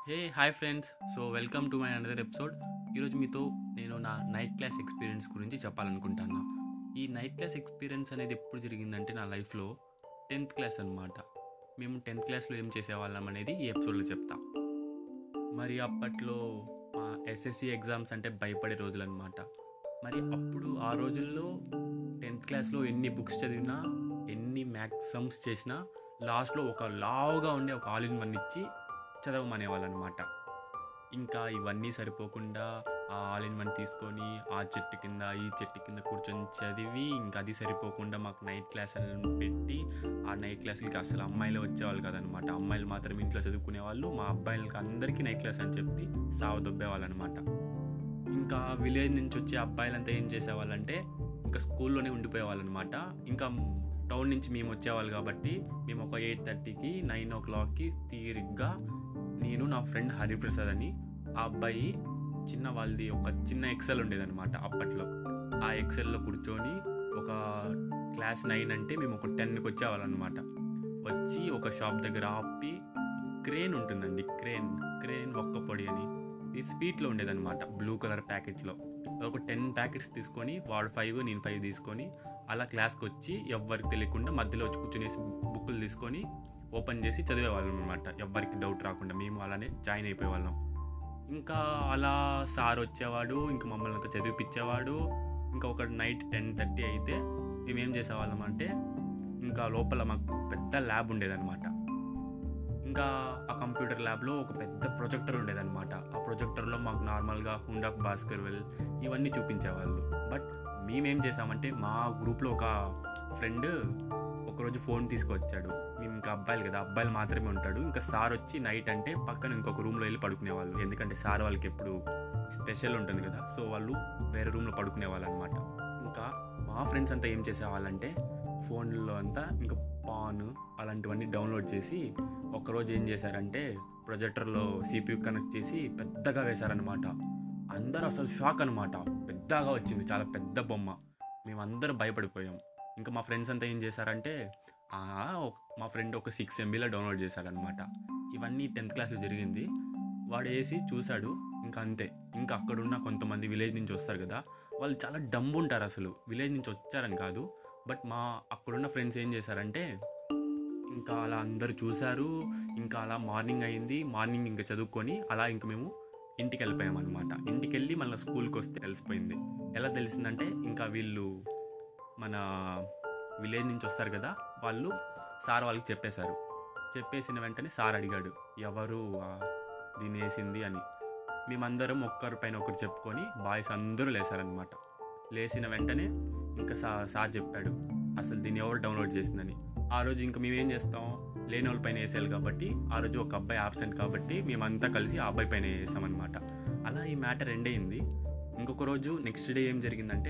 hey hi friends so welcome to my another episode ఈరోజు మీతో నేను నా నైట్ క్లాస్ ఎక్స్పీరియన్స్ గురించి చెప్పాలనుకుంటాను ఈ నైట్ క్లాస్ ఎక్స్పీరియన్స్ అనేది ఎప్పుడు జరిగిందంటే నా లైఫ్లో టెన్త్ క్లాస్ అనమాట మేము టెన్త్ క్లాస్లో ఏం చేసేవాళ్ళం అనేది ఈ ఎపిసోడ్లో చెప్తా మరి అప్పట్లో ఎస్ఎస్సి ఎగ్జామ్స్ అంటే భయపడే రోజులు అనమాట మరి అప్పుడు ఆ రోజుల్లో టెన్త్ క్లాస్లో ఎన్ని బుక్స్ చదివినా ఎన్ని మ్యాథ్స్ సమ్స్ చేసినా లాస్ట్లో ఒక లావుగా ఉండే ఒక ఆల్ ఇన్ వన్ ఇచ్చి చదవమనేవాళ్ళు అనమాట ఇంకా ఇవన్నీ సరిపోకుండా ఆ ఆల్ ఇన్ వన్ తీసుకొని ఆ చెట్టు కింద ఈ చెట్టు కింద కూర్చొని చదివి ఇంకా అది సరిపోకుండా మాకు నైట్ క్లాసులను పెట్టి ఆ నైట్ క్లాసులకి అసలు అమ్మాయిలు వచ్చేవాళ్ళు కదనమాట అమ్మాయిలు మాత్రం ఇంట్లో చదువుకునే వాళ్ళు మా అబ్బాయిలకి అందరికీ నైట్ క్లాస్ అని చెప్పి సావ దొబ్బేవాళ్ళు అనమాట ఇంకా విలేజ్ నుంచి వచ్చే అబ్బాయిలంతా ఏం చేసేవాళ్ళంటే ఇంకా స్కూల్లోనే ఉండిపోయేవాళ్ళు అనమాట ఇంకా టౌన్ నుంచి మేము వచ్చేవాళ్ళు కాబట్టి మేము ఒక ఎయిట్ థర్టీకి నైన్ ఓ క్లాక్కి తీరిగ్గా నేను నా ఫ్రెండ్ హరిప్రసాద్ అని ఆ అబ్బాయి చిన్న వాళ్ళది ఒక చిన్న ఎక్సెల్ ఉండేదన్నమాట అప్పట్లో ఆ ఎక్సెల్లో కూర్చొని ఒక క్లాస్ నైన్ అంటే మేము ఒక టెన్కి వచ్చేవాళ్ళం అనమాట వచ్చి ఒక షాప్ దగ్గర ఆపి క్రేన్ ఉంటుందండి క్రేన్ క్రేన్ ఒక్క పొడి అని ఇది స్వీట్లో ఉండేదన్నమాట బ్లూ కలర్ ప్యాకెట్లో ఒక టెన్ ప్యాకెట్స్ తీసుకొని వాడు ఫైవ్ నేను ఫైవ్ తీసుకొని అలా క్లాస్కి వచ్చి ఎవ్వరికి తెలియకుండా మధ్యలో వచ్చి కూర్చునేసి బుక్కులు తీసుకొని ఓపెన్ చేసి చదివేవాళ్ళం అనమాట ఎవ్వరికి డౌట్ రాకుండా మేము అలానే జాయిన్ అయిపోయేవాళ్ళం ఇంకా అలా సార్ వచ్చేవాడు ఇంకా మమ్మల్ని అంతా చదివిపించేవాడు ఇంకా ఒక నైట్ టెన్ థర్టీ అయితే మేము ఏం చేసేవాళ్ళం అంటే ఇంకా లోపల మాకు పెద్ద ల్యాబ్ ఉండేదన్నమాట ఇంకా ఆ కంప్యూటర్ ల్యాబ్లో ఒక పెద్ద ప్రొజెక్టర్ ఉండేదన్నమాట ఆ ప్రొజెక్టర్లో మాకు నార్మల్గా హుండా బాస్కర్ వెల్ ఇవన్నీ చూపించేవాళ్ళు బట్ మేమేం చేసామంటే మా గ్రూప్లో ఒక ఫ్రెండ్ ఒకరోజు ఫోన్ తీసుకొచ్చాడు మేము ఇంకా అబ్బాయిలు కదా అబ్బాయిలు మాత్రమే ఉంటాడు ఇంకా సార్ వచ్చి నైట్ అంటే పక్కన ఇంకొక రూమ్లో వెళ్ళి పడుకునేవాళ్ళు ఎందుకంటే సార్ వాళ్ళకి ఎప్పుడు స్పెషల్ ఉంటుంది కదా సో వాళ్ళు వేరే రూమ్లో పడుకునేవాళ్ళు అనమాట ఇంకా మా ఫ్రెండ్స్ అంతా ఏం చేసేవాళ్ళంటే ఫోన్లో అంతా ఇంకా పాన్ అలాంటివన్నీ డౌన్లోడ్ చేసి ఒకరోజు ఏం చేశారంటే ప్రొజెక్టర్లో సిపియు కనెక్ట్ చేసి పెద్దగా వేశారనమాట అందరూ అసలు షాక్ అనమాట పెద్దగా వచ్చింది చాలా పెద్ద బొమ్మ మేమందరూ భయపడిపోయాం ఇంకా మా ఫ్రెండ్స్ అంతా ఏం చేశారంటే ఆ, ఒక- మా ఫ్రెండ్ ఒక సిక్స్ ఎంబీలో డౌన్లోడ్ చేశాడనమాట ఇవన్నీ టెన్త్ క్లాస్లో జరిగింది వాడు వేసి చూశాడు ఇంకా అంతే ఇంకా అక్కడున్న కొంతమంది విలేజ్ నుంచి వస్తారు కదా వాళ్ళు చాలా డంబు ఉంటారు అసలు విలేజ్ నుంచి వచ్చారని కాదు బట్ మా అక్కడున్న ఫ్రెండ్స్ ఏం చేశారంటే ఇంకా అలా అందరూ చూశారు ఇంకా అలా మార్నింగ్ అయింది మార్నింగ్ ఇంకా చదువుకొని అలా ఇంక మేము ఇంటికి వెళ్ళిపోయాం అనమాట ఇంటికి వెళ్ళి మళ్ళీ స్కూల్కి వస్తే తెలిసిపోయింది ఎలా తెలిసిందంటే ఇంకా వీళ్ళు మన విలేజ్ నుంచి వస్తారు కదా వాళ్ళు సార్ వాళ్ళకి చెప్పేశారు చెప్పేసిన వెంటనే సార్ అడిగాడు ఎవరు ఆ, దీన్ని వేసింది అని మేమందరం ఒక్కరి పైన ఒకరు చెప్పుకొని బాయ్స్ అందరూ లేసారనమాట లేచిన వెంటనే ఇంకా సా సార్ చెప్పాడు అసలు దీన్ని ఎవరు డౌన్లోడ్ చేసిందని ఆ రోజు ఇంకా మేమేం చేస్తాం లేని వాళ్ళ పైన వేసేయాలి కాబట్టి ఆ రోజు ఒక అబ్బాయి ఆబ్సెంట్ కాబట్టి మేమంతా కలిసి ఆ అబ్బాయి పైన వేసామన్నమాట అలా ఈ మ్యాటర్ ఎండ్ అయింది ఇంకొక రోజు నెక్స్ట్ డే ఏం జరిగిందంటే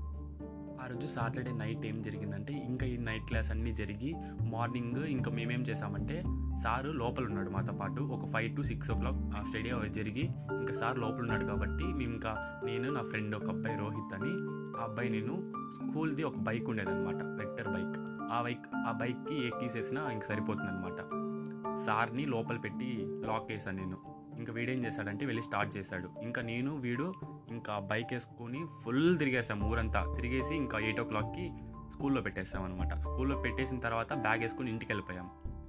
ఆ రోజు సాటర్డే నైట్ ఏం జరిగిందంటే ఇంకా ఈ నైట్ క్లాస్ అన్నీ జరిగి మార్నింగ్ ఇంకా మేమేం చేసామంటే సారు లోపల ఉన్నాడు మాతో పాటు ఒక five to six o'clock ఆ స్టడీ అవర్ జరిగి ఇంకా సార్ లోపల ఉన్నాడు కాబట్టి మేము ఇంకా నేను నా ఫ్రెండ్ ఒక అబ్బాయి రోహిత్ అని ఆ అబ్బాయి నేను స్కూల్ది ఒక బైక్ ఉండేదన్నమాట వెక్టర్ బైక్ ఆ బైక్ ఆ బైక్కి ఏ కీసేసినా ఇంక సరిపోతుంది అనమాట సార్ని లోపల పెట్టి లాక్ వేసాను నేను ఇంకా వీడేం చేశాడంటే వెళ్ళి స్టార్ట్ చేశాడు ఇంకా నేను వీడు ఇంకా బైక్ వేసుకొని ఫుల్ తిరిగేసాం ఊరంతా తిరిగేసి ఇంకా ఎయిట్ ఓ క్లాక్కి స్కూల్లో పెట్టేసాం అనమాట స్కూల్లో పెట్టేసిన తర్వాత బ్యాగ్ వేసుకొని ఇంటికి వెళ్ళిపోయాం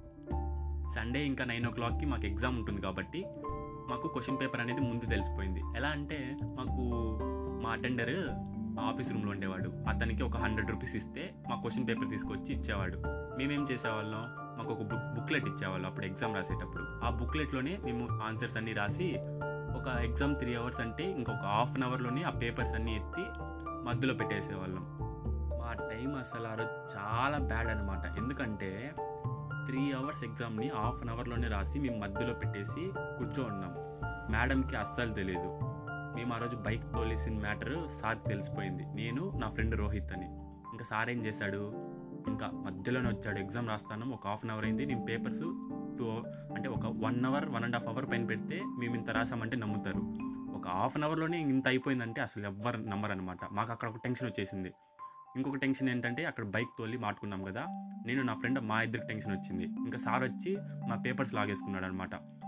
సండే ఇంకా నైన్ ఓ క్లాక్కి మాకు ఎగ్జామ్ ఉంటుంది కాబట్టి మాకు క్వశ్చన్ పేపర్ అనేది ముందు తెలిసిపోయింది ఎలా అంటే మాకు మా అటెండర్ మా ఆఫీస్ రూమ్లో ఉండేవాడు అతనికి ఒక హండ్రెడ్ రూపీస్ ఇస్తే మా క్వశ్చన్ పేపర్ తీసుకొచ్చి ఇచ్చేవాడు మేమేం చేసేవాళ్ళం మాకు ఒక బుక్ బుక్లెట్ ఇచ్చేవాళ్ళు అప్పుడు ఎగ్జామ్ రాసేటప్పుడు ఆ బుక్లెట్లోనే మేము ఆన్సర్స్ అన్నీ రాసి ఒక ఎగ్జామ్ త్రీ అవర్స్ అంటే ఇంకొక హాఫ్ అన్ అవర్లోనే ఆ పేపర్స్ అన్నీ ఎత్తి మధ్యలో పెట్టేసేవాళ్ళం మా టైం అసలు ఆ రోజు చాలా బ్యాడ్ అనమాట ఎందుకంటే త్రీ అవర్స్ ఎగ్జామ్ని హాఫ్ అన్ అవర్లోనే రాసి మేము మధ్యలో పెట్టేసి కూర్చో ఉన్నాం మేడంకి అస్సలు తెలియదు మేము ఆ రోజు బైక్ తోలేసిన మ్యాటర్ సార్కి తెలిసిపోయింది నేను నా ఫ్రెండ్ రోహిత్ అని ఇంకా సార్ ఏం చేశాడు ఇంకా మధ్యలోనే వచ్చాడు ఎగ్జామ్ రాస్తాను ఒక హాఫ్ అన్ అవర్ అయింది నేను పేపర్స్ టూ అంటే ఒక one hour one and half hour పైన పెడితే మేము ఇంత రాసామంటే నమ్ముతారు ఒక హాఫ్ అన్ అవర్లోనే ఇంత అయిపోయిందంటే అసలు ఎవ్వరు నమ్మరు అనమాట మాకు అక్కడ ఒక టెన్షన్ వచ్చేసింది ఇంకొక టెన్షన్ ఏంటంటే అక్కడ బైక్ తోలి మాట్లాడుకున్నాం కదా నేను నా ఫ్రెండ్ మా ఇద్దరికి టెన్షన్ వచ్చింది ఇంకా సార్ వచ్చి మా పేపర్స్ లాగేసుకున్నాడు అనమాట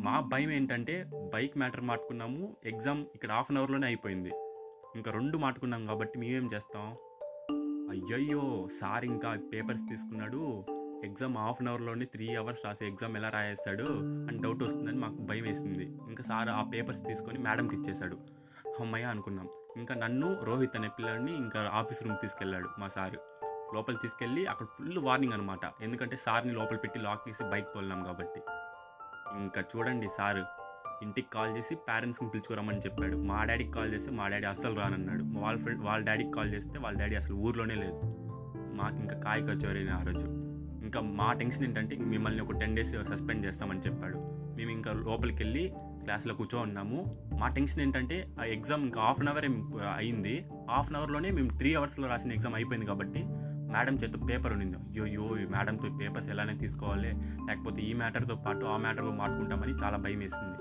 మా భయం ఏంటంటే బైక్ మ్యాటర్ మాట్లాడుకున్నాము ఎగ్జామ్ ఇక్కడ హాఫ్ అన్ అవర్లోనే అయిపోయింది ఇంకా రెండు మాట్లాడుకున్నాం కాబట్టి మేమేం చేస్తాం అయ్యయ్యో సార్ ఇంకా పేపర్స్ తీసుకున్నాడు ఎగ్జామ్ హాఫ్ అన్ అవర్లోనే త్రీ అవర్స్ రాసే ఎగ్జామ్ ఎలా రాయేస్తాడు అని డౌట్ వస్తుందని మాకు భయం వేసింది ఇంకా సార్ ఆ పేపర్స్ తీసుకొని మేడంకి ఇచ్చేశాడు అమ్మయ్య అనుకున్నాం ఇంకా నన్ను రోహిత్ అనే పిల్లాడిని ఇంకా ఆఫీస్ రూమ్ తీసుకెళ్ళాడు మా సార్ లోపల తీసుకెళ్ళి అక్కడ ఫుల్ వార్నింగ్ అనమాట ఎందుకంటే సార్ని లోపల పెట్టి లాక్ తీసి బైక్ తోలినాం కాబట్టి ఇంకా చూడండి సార్ ఇంటికి కాల్ చేసి పేరెంట్స్ని పిలుచుకురమ్మని చెప్పాడు మా డాడీకి కాల్ చేస్తే మా డాడీ అస్సలు రానన్నాడు వాళ్ళ ఫ్రెండ్ వాళ్ళ డాడీకి కాల్ చేస్తే వాళ్ళ డాడీ అసలు ఊర్లోనే లేదు మాకు ఇంకా కాయ కచోరైన ఆ రోజు ఇంకా మా టెన్షన్ ఏంటంటే మిమ్మల్ని ఒక టెన్ డేస్ సస్పెండ్ చేస్తామని చెప్పాడు మేము ఇంకా లోపలికి వెళ్ళి క్లాస్లో కూర్చో ఉన్నాము మా టెన్షన్ ఏంటంటే ఆ ఎగ్జామ్ ఇంకా హాఫ్ అన్ అవర్ అయింది హాఫ్ అన్ అవర్లోనే మేము త్రీ అవర్స్లో రాసిన ఎగ్జామ్ అయిపోయింది కాబట్టి మేడం చేత పేపర్ ఉండింది అయ్యో ఈ మేడంతో పేపర్స్ ఎలానే తీసుకోవాలి లేకపోతే ఈ మ్యాటర్తో పాటు ఆ మ్యాటర్ మాట్లాడుకుంటామని చాలా భయం వేసింది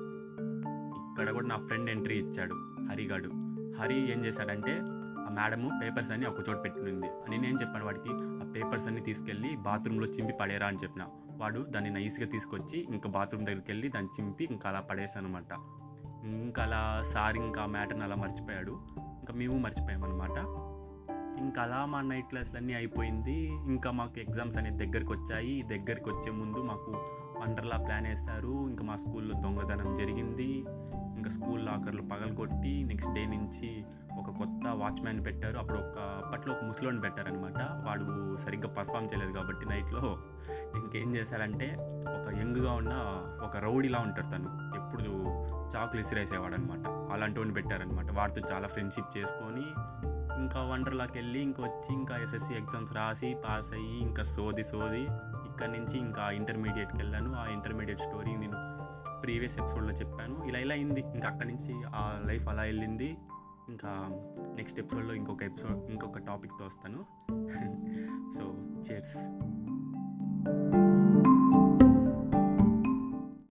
ఇక్కడ కూడా నా ఫ్రెండ్ ఎంట్రీ ఇచ్చాడు హరిగాడు హరి ఏం చేశాడంటే ఆ మేడము పేపర్స్ అన్ని ఒక చోట పెట్టింది అని నేను చెప్పాను వాడికి ఆ పేపర్స్ అన్ని తీసుకెళ్ళి బాత్రూంలో చింపి పడేరా అని చెప్పిన వాడు దాన్ని నైస్గా తీసుకొచ్చి ఇంకా బాత్రూమ్ దగ్గరికి వెళ్ళి దాన్ని చింపి ఇంకా అలా పడేసాను అనమాట ఇంకా అలా సార్ ఇంకా ఆ మ్యాటర్ని అలా మర్చిపోయాడు ఇంకా మేము మర్చిపోయామన్నమాట ఇంకా అలా మా నైట్ క్లాస్లన్నీ అయిపోయింది ఇంకా మాకు ఎగ్జామ్స్ అనేది దగ్గరికి వచ్చాయి దగ్గరికి వచ్చే ముందు మాకు వండర్లా ప్లాన్ వేస్తారు ఇంకా మా స్కూల్లో దొంగతనం జరిగింది ఇంకా స్కూల్ లాకర్లు పగలగొట్టి నెక్స్ట్ డే నుంచి ఒక కొత్త వాచ్మ్యాన్ పెట్టారు అప్పుడు ఒక అప్పట్లో ఒక ముసలోని పెట్టారనమాట వాడు సరిగ్గా పర్ఫామ్ చేయలేదు కాబట్టి నైట్లో ఇంకేం చేశారంటే ఒక యంగ్గా ఉన్న ఒక రౌడీలా ఉంటాడు తను ఎప్పుడు చాకులు ఇసిరేసేవాడు అనమాట అలాంటి వాడిని పెట్టారనమాట వాడితో చాలా ఫ్రెండ్షిప్ చేసుకొని ఇంకా వండర్లాకి వెళ్ళి ఇంకా వచ్చి ఇంకా ఎస్ఎస్సి ఎగ్జామ్స్ రాసి పాస్ అయ్యి ఇంకా సోది సోది ఇక్కడ నుంచి ఇంకా ఇంటర్మీడియట్కి వెళ్ళాను ఆ ఇంటర్మీడియట్ స్టోరీ నేను ప్రీవియస్ ఎపిసోడ్లో చెప్పాను ఇలా ఇలా అయింది ఇంకా అక్కడి నుంచి ఆ లైఫ్ అలా వెళ్ళింది ఇంకా నెక్స్ట్ ఎపిసోడ్లో ఇంకొక ఎపిసోడ్ ఇంకొక టాపిక్తో వస్తాను సో చేర్స్